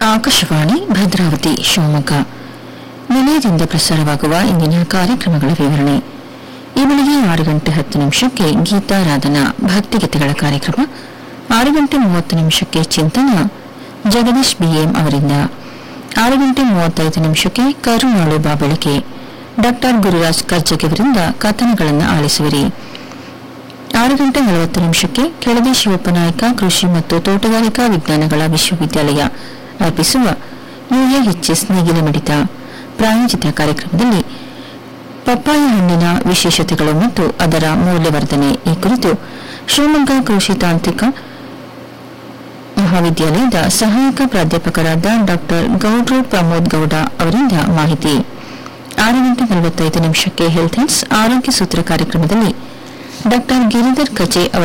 ಆಕಾಶವಾಣಿ ಭದ್ರಾವತಿ ಶಿವಮೊಗ್ಗ ನಿಲಯದಿಂದ ಪ್ರಸಾರವಾಗುವ ಇಂದಿನ ಕಾರ್ಯಕ್ರಮಗಳ ವಿವರಣೆ ಈ ಬೆಳಿಗ್ಗೆ ಆರು ಗಂಟೆ ಹತ್ತು ನಿಮಿಷಕ್ಕೆ ಗೀತಾರಾಧನಾ ಭಕ್ತಿಗೀತೆಗಳ ಕಾರ್ಯಕ್ರಮ ಆರು ಗಂಟೆ ಮೂವತ್ತು ನಿಮಿಷಕ್ಕೆ ಚಿಂತನ ಜಗದೀಶ್ ಬಿಎಂ ಅವರಿಂದ ಆರು ಗಂಟೆ ಮೂವತ್ತೈದು ನಿಮಿಷಕ್ಕೆ ಕರುನಾಳು ಬಾಬಳಿಕೆ ಡಾಕ್ಟರ್ ಗುರುರಾಜ್ ಕರ್ಜಗಿ ಅವರಿಂದ ಕಥನಗಳನ್ನು ಆಲಿಸುವಿರಿ ಆರು ಗಂಟೆ ನಲವತ್ತು ನಿಮಿಷಕ್ಕೆ ಕೆಳದಿ ಶಿವಪ್ಪನಾಯಕ ಕೃಷಿ ಮತ್ತು ತೋಟಗಾರಿಕಾ ವಿಜ್ಞಾನಗಳ ವಿಶ್ವವಿದ್ಯಾಲಯ ಅರ್ಪಿಸುವ ಯುಎಎಚ್ಎಸ್ ನೇಗಿಲ ಮಿಡಿತ ಪ್ರಾಯೋಜಿತ ಕಾರ್ಯಕ್ರಮದಲ್ಲಿ ಪಪ್ಪಾಯ ಹಣ್ಣಿನ ವಿಶೇಷತೆಗಳು ಮತ್ತು ಅದರ ಮೌಲ್ಯವರ್ಧನೆ ಈ ಕುರಿತು ಶಿವಮೊಗ್ಗ ಕೃಷಿ ತಾಂತ್ರಿಕ ಮಹಾವಿದ್ಯಾಲಯದ ಸಹಾಯಕ ಪ್ರಾಧ್ಯಾಪಕರಾದ ಡಾಕ್ಟರ್ ಗೌಡ್ರು ಪ್ರಮೋದ್ ಗೌಡ ಅವರಿಂದ ಮಾಹಿತಿ ಆರು ಗಂಟೆ ನಲವತ್ತೈದು ನಿಮಿಷಕ್ಕೆ ಹೆಲ್ತ್ ಹಿಂಟ್ಸ್ ಆರೋಗ್ಯ ಸೂತ್ರ ಕಾರ್ಯಕ್ರಮದಲ್ಲಿ ಡಾಕ್ಟರ್ ಗಿರಿಧರ್ ಕಚೆ